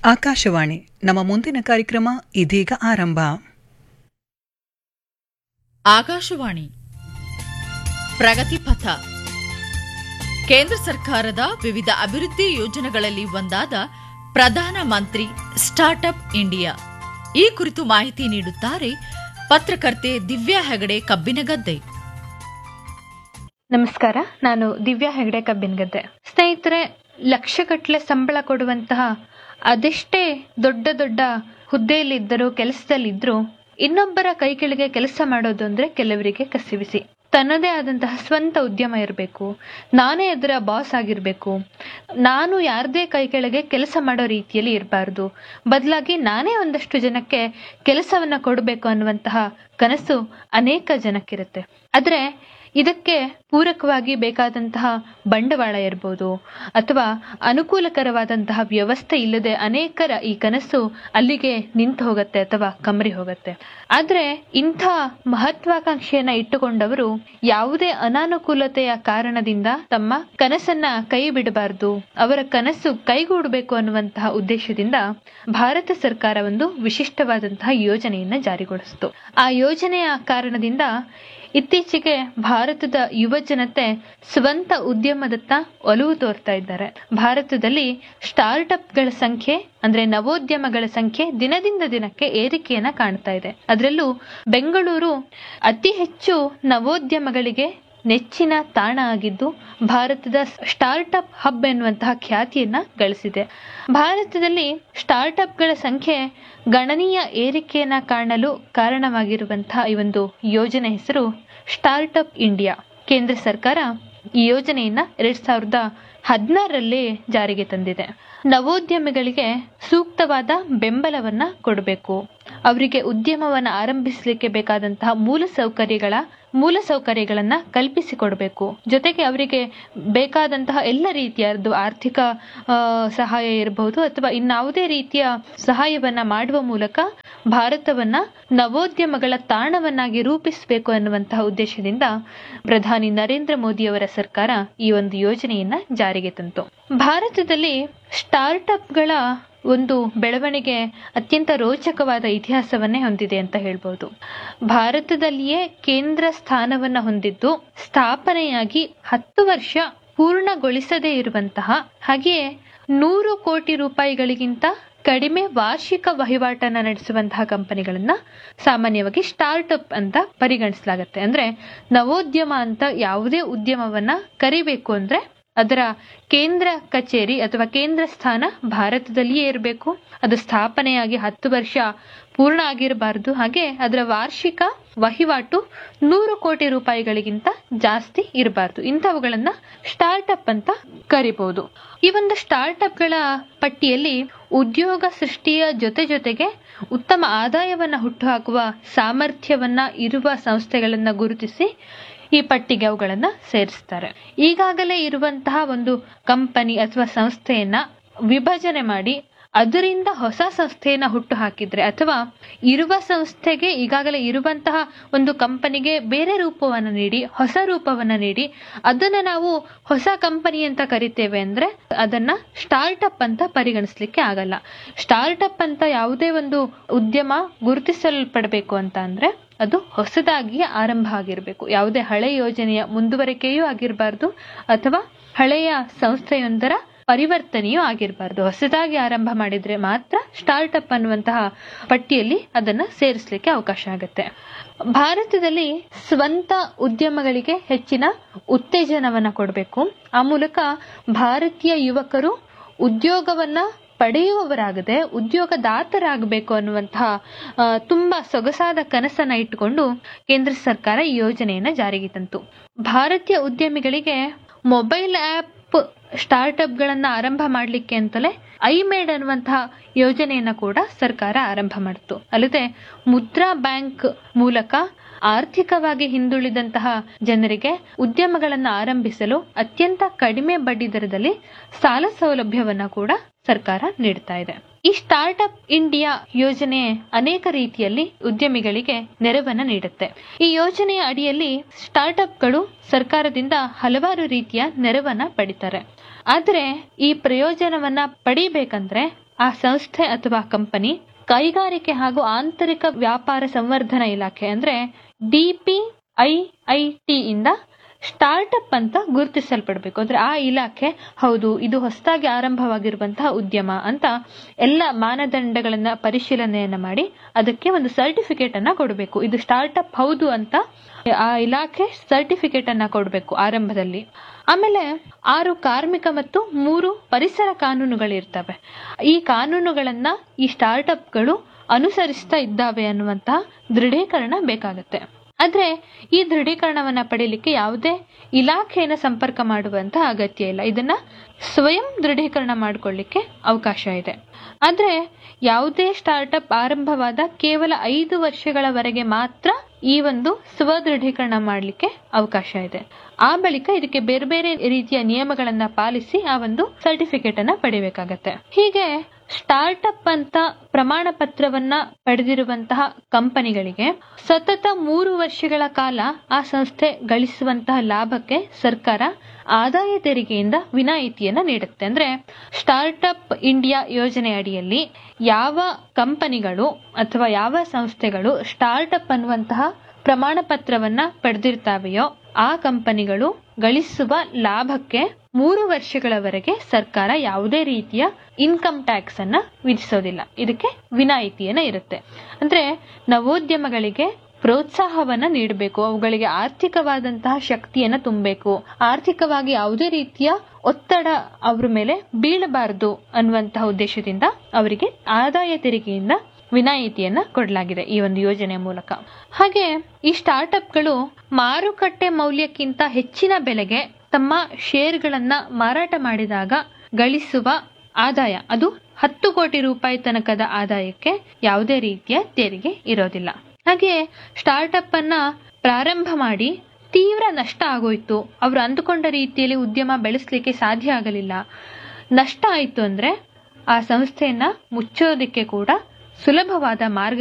ಆಕಾಶವಾಣಿ ನಮ್ಮ ಮುಂದಿನ ಕಾರ್ಯಕ್ರಮ ಇದೀಗ ಆರಂಭ ಆಕಾಶವಾಣಿ ಪ್ರಗತಿ ಪಥ ಕೇಂದ್ರ ಸರ್ಕಾರದ ವಿವಿಧ ಅಭಿವೃದ್ಧಿ ಯೋಜನೆಗಳಲ್ಲಿ ಒಂದಾದ ಪ್ರಧಾನ ಮಂತ್ರಿ ಸ್ಟಾರ್ಟ್ಅಪ್ ಇಂಡಿಯಾ ಈ ಕುರಿತು ಮಾಹಿತಿ ನೀಡುತ್ತಾರೆ ಪತ್ರಕರ್ತೆ ದಿವ್ಯಾ ಹೆಗಡೆ ಕಬ್ಬಿನಗದ್ದೆ ನಮಸ್ಕಾರ ನಾನು ದಿವ್ಯಾ ಹೆಗಡೆ ಕಬ್ಬಿನಗದ್ದೆ ಸ್ನೇಹಿತರೆ ಲಕ್ಷಗಟ್ಟಲೆ ಸಂಬಳ ಕೊಡುವಂತಹ ಅದೆಷ್ಟೇ ದೊಡ್ಡ ದೊಡ್ಡ ಹುದ್ದೆಯಲ್ಲಿದ್ದರೂ ಕೆಲಸದಲ್ಲಿದ್ದರೂ ಇನ್ನೊಬ್ಬರ ಕೈ ಕೆಳಗೆ ಕೆಲಸ ಮಾಡೋದು ಅಂದ್ರೆ ಕೆಲವರಿಗೆ ಕಸಿವಿಸಿ ತನ್ನದೇ ಆದಂತಹ ಸ್ವಂತ ಉದ್ಯಮ ಇರಬೇಕು ನಾನೇ ಅದರ ಬಾಸ್ ಆಗಿರಬೇಕು ನಾನು ಯಾರದೇ ಕೈ ಕೆಳಗೆ ಕೆಲಸ ಮಾಡೋ ರೀತಿಯಲ್ಲಿ ಇರಬಾರ್ದು ಬದಲಾಗಿ ನಾನೇ ಒಂದಷ್ಟು ಜನಕ್ಕೆ ಕೆಲಸವನ್ನ ಕೊಡಬೇಕು ಅನ್ನುವಂತಹ ಕನಸು ಅನೇಕ ಜನಕ್ಕಿರುತ್ತೆ ಆದರೆ ಇದಕ್ಕೆ ಪೂರಕವಾಗಿ ಬೇಕಾದಂತಹ ಬಂಡವಾಳ ಇರ್ಬೋದು ಅಥವಾ ಅನುಕೂಲಕರವಾದಂತಹ ವ್ಯವಸ್ಥೆ ಇಲ್ಲದೆ ಅನೇಕರ ಈ ಕನಸು ಅಲ್ಲಿಗೆ ನಿಂತು ಹೋಗುತ್ತೆ ಅಥವಾ ಕಮರಿ ಹೋಗುತ್ತೆ ಆದ್ರೆ ಇಂಥ ಮಹತ್ವಾಕಾಂಕ್ಷೆಯನ್ನ ಇಟ್ಟುಕೊಂಡವರು ಯಾವುದೇ ಅನಾನುಕೂಲತೆಯ ಕಾರಣದಿಂದ ತಮ್ಮ ಕನಸನ್ನ ಕೈ ಬಿಡಬಾರದು ಅವರ ಕನಸು ಕೈಗೂಡಬೇಕು ಅನ್ನುವಂತಹ ಉದ್ದೇಶದಿಂದ ಭಾರತ ಸರ್ಕಾರ ಒಂದು ವಿಶಿಷ್ಟವಾದಂತಹ ಯೋಜನೆಯನ್ನ ಜಾರಿಗೊಳಿಸಿತು ಆ ಯೋಜನೆಯ ಕಾರಣದಿಂದ ಇತ್ತೀಚೆಗೆ ಭಾರತದ ಯುವ ಜನತೆ ಸ್ವಂತ ಉದ್ಯಮದತ್ತ ಒಲವು ತೋರ್ತಾ ಇದ್ದಾರೆ ಭಾರತದಲ್ಲಿ ಸ್ಟಾರ್ಟ್ಅಪ್ಗಳ ಸಂಖ್ಯೆ ಅಂದ್ರೆ ನವೋದ್ಯಮಗಳ ಸಂಖ್ಯೆ ದಿನದಿಂದ ದಿನಕ್ಕೆ ಏರಿಕೆಯನ್ನ ಕಾಣ್ತಾ ಇದೆ ಅದರಲ್ಲೂ ಬೆಂಗಳೂರು ಅತಿ ಹೆಚ್ಚು ನವೋದ್ಯಮಗಳಿಗೆ ನೆಚ್ಚಿನ ತಾಣ ಆಗಿದ್ದು ಭಾರತದ ಸ್ಟಾರ್ಟ್ಅಪ್ ಹಬ್ ಎನ್ನುವಂತಹ ಖ್ಯಾತಿಯನ್ನ ಗಳಿಸಿದೆ ಭಾರತದಲ್ಲಿ ಸ್ಟಾರ್ಟ್ಅಪ್ಗಳ ಸಂಖ್ಯೆ ಗಣನೀಯ ಏರಿಕೆಯನ್ನ ಕಾಣಲು ಕಾರಣವಾಗಿರುವಂತಹ ಈ ಒಂದು ಯೋಜನೆ ಹೆಸರು ಸ್ಟಾರ್ಟ್ಅಪ್ ಇಂಡಿಯಾ ಕೇಂದ್ರ ಸರ್ಕಾರ ಈ ಯೋಜನೆಯನ್ನ ಎರಡ್ ಸಾವಿರದ ಹದಿನಾರರಲ್ಲಿ ಜಾರಿಗೆ ತಂದಿದೆ ನವೋದ್ಯಮಿಗಳಿಗೆ ಸೂಕ್ತವಾದ ಬೆಂಬಲವನ್ನ ಕೊಡಬೇಕು ಅವರಿಗೆ ಉದ್ಯಮವನ್ನ ಆರಂಭಿಸಲಿಕ್ಕೆ ಬೇಕಾದಂತಹ ಮೂಲ ಸೌಕರ್ಯಗಳ ಮೂಲ ಸೌಕರ್ಯಗಳನ್ನ ಕಲ್ಪಿಸಿಕೊಡ್ಬೇಕು ಜೊತೆಗೆ ಅವರಿಗೆ ಬೇಕಾದಂತಹ ಎಲ್ಲ ರೀತಿಯದ್ದು ಆರ್ಥಿಕ ಸಹಾಯ ಇರಬಹುದು ಅಥವಾ ಇನ್ನಾವುದೇ ರೀತಿಯ ಸಹಾಯವನ್ನ ಮಾಡುವ ಮೂಲಕ ಭಾರತವನ್ನ ನವೋದ್ಯಮಗಳ ತಾಣವನ್ನಾಗಿ ರೂಪಿಸಬೇಕು ಅನ್ನುವಂತಹ ಉದ್ದೇಶದಿಂದ ಪ್ರಧಾನಿ ನರೇಂದ್ರ ಮೋದಿಯವರ ಸರ್ಕಾರ ಈ ಒಂದು ಯೋಜನೆಯನ್ನ ಜಾರಿಗೆ ತಂತು ಭಾರತದಲ್ಲಿ ಸ್ಟಾರ್ಟ್ಅಪ್ಗಳ ಒಂದು ಬೆಳವಣಿಗೆ ಅತ್ಯಂತ ರೋಚಕವಾದ ಇತಿಹಾಸವನ್ನೇ ಹೊಂದಿದೆ ಅಂತ ಹೇಳ್ಬೋದು ಭಾರತದಲ್ಲಿಯೇ ಕೇಂದ್ರ ಸ್ಥಾನವನ್ನ ಹೊಂದಿದ್ದು ಸ್ಥಾಪನೆಯಾಗಿ ಹತ್ತು ವರ್ಷ ಪೂರ್ಣಗೊಳಿಸದೇ ಇರುವಂತಹ ಹಾಗೆಯೇ ನೂರು ಕೋಟಿ ರೂಪಾಯಿಗಳಿಗಿಂತ ಕಡಿಮೆ ವಾರ್ಷಿಕ ವಹಿವಾಟನ್ನ ನಡೆಸುವಂತಹ ಕಂಪನಿಗಳನ್ನ ಸಾಮಾನ್ಯವಾಗಿ ಸ್ಟಾರ್ಟ್ಅಪ್ ಅಂತ ಪರಿಗಣಿಸಲಾಗುತ್ತೆ ಅಂದ್ರೆ ನವೋದ್ಯಮ ಅಂತ ಯಾವುದೇ ಉದ್ಯಮವನ್ನ ಕರಿಬೇಕು ಅಂದ್ರೆ ಅದರ ಕೇಂದ್ರ ಕಚೇರಿ ಅಥವಾ ಕೇಂದ್ರ ಸ್ಥಾನ ಭಾರತದಲ್ಲಿಯೇ ಇರಬೇಕು ಅದು ಸ್ಥಾಪನೆಯಾಗಿ ಹತ್ತು ವರ್ಷ ಪೂರ್ಣ ಆಗಿರಬಾರದು ಹಾಗೆ ಅದರ ವಾರ್ಷಿಕ ವಹಿವಾಟು ನೂರು ಕೋಟಿ ರೂಪಾಯಿಗಳಿಗಿಂತ ಜಾಸ್ತಿ ಇರಬಾರದು ಇಂಥವುಗಳನ್ನ ಸ್ಟಾರ್ಟ್ಅಪ್ ಅಂತ ಕರಿಬಹುದು ಈ ಒಂದು ಸ್ಟಾರ್ಟ್ಅಪ್ಗಳ ಪಟ್ಟಿಯಲ್ಲಿ ಉದ್ಯೋಗ ಸೃಷ್ಟಿಯ ಜೊತೆ ಜೊತೆಗೆ ಉತ್ತಮ ಆದಾಯವನ್ನ ಹುಟ್ಟುಹಾಕುವ ಸಾಮರ್ಥ್ಯವನ್ನ ಇರುವ ಸಂಸ್ಥೆಗಳನ್ನ ಗುರುತಿಸಿ ಈ ಪಟ್ಟಿಗೆ ಅವುಗಳನ್ನ ಸೇರಿಸ್ತಾರೆ ಈಗಾಗಲೇ ಇರುವಂತಹ ಒಂದು ಕಂಪನಿ ಅಥವಾ ಸಂಸ್ಥೆಯನ್ನ ವಿಭಜನೆ ಮಾಡಿ ಅದರಿಂದ ಹೊಸ ಸಂಸ್ಥೆಯನ್ನ ಹುಟ್ಟು ಹಾಕಿದ್ರೆ ಅಥವಾ ಇರುವ ಸಂಸ್ಥೆಗೆ ಈಗಾಗಲೇ ಇರುವಂತಹ ಒಂದು ಕಂಪನಿಗೆ ಬೇರೆ ರೂಪವನ್ನು ನೀಡಿ ಹೊಸ ರೂಪವನ್ನ ನೀಡಿ ಅದನ್ನ ನಾವು ಹೊಸ ಕಂಪನಿ ಅಂತ ಕರಿತೇವೆ ಅಂದ್ರೆ ಅದನ್ನ ಸ್ಟಾರ್ಟ್ಅಪ್ ಅಂತ ಪರಿಗಣಿಸ್ಲಿಕ್ಕೆ ಆಗಲ್ಲ ಸ್ಟಾರ್ಟ್ಅಪ್ ಅಂತ ಯಾವುದೇ ಒಂದು ಉದ್ಯಮ ಗುರುತಿಸಲ್ಪಡಬೇಕು ಅಂತ ಅಂದ್ರೆ ಅದು ಹೊಸದಾಗಿ ಆರಂಭ ಆಗಿರಬೇಕು ಯಾವುದೇ ಹಳೆ ಯೋಜನೆಯ ಮುಂದುವರಿಕೆಯೂ ಆಗಿರಬಾರ್ದು ಅಥವಾ ಹಳೆಯ ಸಂಸ್ಥೆಯೊಂದರ ಪರಿವರ್ತನೆಯೂ ಆಗಿರಬಾರ್ದು ಹೊಸದಾಗಿ ಆರಂಭ ಮಾಡಿದ್ರೆ ಮಾತ್ರ ಸ್ಟಾರ್ಟ್ಅಪ್ ಅನ್ನುವಂತಹ ಪಟ್ಟಿಯಲ್ಲಿ ಅದನ್ನ ಸೇರಿಸಲಿಕ್ಕೆ ಅವಕಾಶ ಆಗುತ್ತೆ ಭಾರತದಲ್ಲಿ ಸ್ವಂತ ಉದ್ಯಮಗಳಿಗೆ ಹೆಚ್ಚಿನ ಉತ್ತೇಜನವನ್ನ ಕೊಡಬೇಕು ಆ ಮೂಲಕ ಭಾರತೀಯ ಯುವಕರು ಉದ್ಯೋಗವನ್ನ ಪಡೆಯುವವರಾಗದೆ ಉದ್ಯೋಗದಾತರಾಗಬೇಕು ಅನ್ನುವಂತಹ ತುಂಬಾ ಸೊಗಸಾದ ಕನಸನ್ನ ಇಟ್ಟುಕೊಂಡು ಕೇಂದ್ರ ಸರ್ಕಾರ ಈ ಯೋಜನೆಯನ್ನ ಜಾರಿಗೆ ತಂತು ಭಾರತೀಯ ಉದ್ಯಮಿಗಳಿಗೆ ಮೊಬೈಲ್ ಆಪ್ ಸ್ಟಾರ್ಟ್ಅಪ್ ಗಳನ್ನ ಆರಂಭ ಮಾಡಲಿಕ್ಕೆ ಅಂತಲೇ ಐಮೇಡ್ ಅನ್ನುವಂತಹ ಯೋಜನೆಯನ್ನ ಕೂಡ ಸರ್ಕಾರ ಆರಂಭ ಮಾಡಿತು ಅಲ್ಲದೆ ಮುದ್ರಾ ಬ್ಯಾಂಕ್ ಮೂಲಕ ಆರ್ಥಿಕವಾಗಿ ಹಿಂದುಳಿದಂತಹ ಜನರಿಗೆ ಉದ್ಯಮಗಳನ್ನು ಆರಂಭಿಸಲು ಅತ್ಯಂತ ಕಡಿಮೆ ಬಡ್ಡಿ ದರದಲ್ಲಿ ಸಾಲ ಸೌಲಭ್ಯವನ್ನ ಕೂಡ ಸರ್ಕಾರ ನೀಡ್ತಾ ಇದೆ ಈ ಸ್ಟಾರ್ಟ್ಅಪ್ ಇಂಡಿಯಾ ಯೋಜನೆ ಅನೇಕ ರೀತಿಯಲ್ಲಿ ಉದ್ಯಮಿಗಳಿಗೆ ನೆರವನ್ನ ನೀಡುತ್ತೆ ಈ ಯೋಜನೆಯ ಅಡಿಯಲ್ಲಿ ಸ್ಟಾರ್ಟ್ಅಪ್ಗಳು ಸರ್ಕಾರದಿಂದ ಹಲವಾರು ರೀತಿಯ ನೆರವನ್ನ ಪಡಿತಾರೆ ಆದ್ರೆ ಈ ಪ್ರಯೋಜನವನ್ನ ಪಡಿಬೇಕಂದ್ರೆ ಆ ಸಂಸ್ಥೆ ಅಥವಾ ಕಂಪನಿ ಕೈಗಾರಿಕೆ ಹಾಗೂ ಆಂತರಿಕ ವ್ಯಾಪಾರ ಸಂವರ್ಧನಾ ಇಲಾಖೆ ಅಂದ್ರೆ ಡಿಪಿಐಐಟಿ ಇಂದ ಸ್ಟಾರ್ಟ್ಅಪ್ ಅಂತ ಗುರುತಿಸಲ್ಪಡಬೇಕು ಅಂದ್ರೆ ಆ ಇಲಾಖೆ ಹೌದು ಇದು ಹೊಸದಾಗಿ ಆರಂಭವಾಗಿರುವಂತಹ ಉದ್ಯಮ ಅಂತ ಎಲ್ಲ ಮಾನದಂಡಗಳನ್ನ ಪರಿಶೀಲನೆಯನ್ನ ಮಾಡಿ ಅದಕ್ಕೆ ಒಂದು ಸರ್ಟಿಫಿಕೇಟ್ ಅನ್ನ ಕೊಡಬೇಕು ಇದು ಸ್ಟಾರ್ಟ್ಅಪ್ ಹೌದು ಅಂತ ಆ ಇಲಾಖೆ ಸರ್ಟಿಫಿಕೇಟ್ ಅನ್ನ ಕೊಡಬೇಕು ಆರಂಭದಲ್ಲಿ ಆಮೇಲೆ ಆರು ಕಾರ್ಮಿಕ ಮತ್ತು ಮೂರು ಪರಿಸರ ಕಾನೂನುಗಳಿರ್ತವೆ ಈ ಕಾನೂನುಗಳನ್ನ ಈ ಸ್ಟಾರ್ಟ್ಅಪ್ಗಳು ಅನುಸರಿಸ್ತಾ ಇದ್ದಾವೆ ಅನ್ನುವಂತಹ ದೃಢೀಕರಣ ಬೇಕಾಗತ್ತೆ ಆದ್ರೆ ಈ ದೃಢೀಕರಣವನ್ನ ಪಡೆಯಲಿಕ್ಕೆ ಯಾವುದೇ ಇಲಾಖೆಯನ್ನ ಸಂಪರ್ಕ ಮಾಡುವಂತಹ ಅಗತ್ಯ ಇಲ್ಲ ಇದನ್ನ ಸ್ವಯಂ ದೃಢೀಕರಣ ಮಾಡಿಕೊಳ್ಳಿಕ್ಕೆ ಅವಕಾಶ ಇದೆ ಆದ್ರೆ ಯಾವುದೇ ಸ್ಟಾರ್ಟ್ಅಪ್ ಆರಂಭವಾದ ಕೇವಲ ಐದು ವರ್ಷಗಳವರೆಗೆ ಮಾತ್ರ ಈ ಒಂದು ಸ್ವದೃಢೀಕರಣ ಮಾಡಲಿಕ್ಕೆ ಅವಕಾಶ ಇದೆ ಆ ಬಳಿಕ ಇದಕ್ಕೆ ಬೇರೆ ಬೇರೆ ರೀತಿಯ ನಿಯಮಗಳನ್ನ ಪಾಲಿಸಿ ಆ ಒಂದು ಸರ್ಟಿಫಿಕೇಟ್ ಅನ್ನ ಪಡಿಬೇಕಾಗತ್ತೆ ಹೀಗೆ ಸ್ಟಾರ್ಟ್ಅಪ್ ಅಂತ ಪ್ರಮಾಣ ಪತ್ರವನ್ನ ಪಡೆದಿರುವಂತಹ ಕಂಪನಿಗಳಿಗೆ ಸತತ ಮೂರು ವರ್ಷಗಳ ಕಾಲ ಆ ಸಂಸ್ಥೆ ಗಳಿಸುವಂತಹ ಲಾಭಕ್ಕೆ ಸರ್ಕಾರ ಆದಾಯ ತೆರಿಗೆಯಿಂದ ವಿನಾಯಿತಿಯನ್ನ ನೀಡುತ್ತೆ ಅಂದ್ರೆ ಸ್ಟಾರ್ಟ್ಅಪ್ ಇಂಡಿಯಾ ಯೋಜನೆ ಅಡಿಯಲ್ಲಿ ಯಾವ ಕಂಪನಿಗಳು ಅಥವಾ ಯಾವ ಸಂಸ್ಥೆಗಳು ಸ್ಟಾರ್ಟ್ಅಪ್ ಅನ್ನುವಂತಹ ಪ್ರಮಾಣ ಪತ್ರವನ್ನ ಪಡೆದಿರ್ತಾವೆಯೋ ಆ ಕಂಪನಿಗಳು ಗಳಿಸುವ ಲಾಭಕ್ಕೆ ಮೂರು ವರ್ಷಗಳವರೆಗೆ ಸರ್ಕಾರ ಯಾವುದೇ ರೀತಿಯ ಇನ್ಕಮ್ ಟ್ಯಾಕ್ಸ್ ಅನ್ನ ವಿಧಿಸೋದಿಲ್ಲ ಇದಕ್ಕೆ ವಿನಾಯಿತಿಯನ್ನ ಇರುತ್ತೆ ಅಂದ್ರೆ ನವೋದ್ಯಮಗಳಿಗೆ ಪ್ರೋತ್ಸಾಹವನ್ನ ನೀಡಬೇಕು ಅವುಗಳಿಗೆ ಆರ್ಥಿಕವಾದಂತಹ ಶಕ್ತಿಯನ್ನ ತುಂಬಬೇಕು ಆರ್ಥಿಕವಾಗಿ ಯಾವುದೇ ರೀತಿಯ ಒತ್ತಡ ಅವ್ರ ಮೇಲೆ ಬೀಳಬಾರದು ಅನ್ನುವಂತಹ ಉದ್ದೇಶದಿಂದ ಅವರಿಗೆ ಆದಾಯ ತೆರಿಗೆಯಿಂದ ವಿನಾಯಿತಿಯನ್ನ ಕೊಡಲಾಗಿದೆ ಈ ಒಂದು ಯೋಜನೆಯ ಮೂಲಕ ಹಾಗೆ ಈ ಸ್ಟಾರ್ಟ್ಅಪ್ಗಳು ಮಾರುಕಟ್ಟೆ ಮೌಲ್ಯಕ್ಕಿಂತ ಹೆಚ್ಚಿನ ಬೆಲೆಗೆ ತಮ್ಮ ಶೇರ್ಗಳನ್ನ ಮಾರಾಟ ಮಾಡಿದಾಗ ಗಳಿಸುವ ಆದಾಯ ಅದು ಹತ್ತು ಕೋಟಿ ರೂಪಾಯಿ ತನಕದ ಆದಾಯಕ್ಕೆ ಯಾವುದೇ ರೀತಿಯ ತೆರಿಗೆ ಇರೋದಿಲ್ಲ ಹಾಗೆ ಸ್ಟಾರ್ಟ್ಅಪ್ ಅನ್ನ ಪ್ರಾರಂಭ ಮಾಡಿ ತೀವ್ರ ನಷ್ಟ ಆಗೋಯ್ತು ಅವರು ಅಂದುಕೊಂಡ ರೀತಿಯಲ್ಲಿ ಉದ್ಯಮ ಬೆಳೆಸಲಿಕ್ಕೆ ಸಾಧ್ಯ ಆಗಲಿಲ್ಲ ನಷ್ಟ ಆಯ್ತು ಅಂದ್ರೆ ಆ ಸಂಸ್ಥೆಯನ್ನ ಮುಚ್ಚೋದಕ್ಕೆ ಕೂಡ ಸುಲಭವಾದ ಮಾರ್ಗ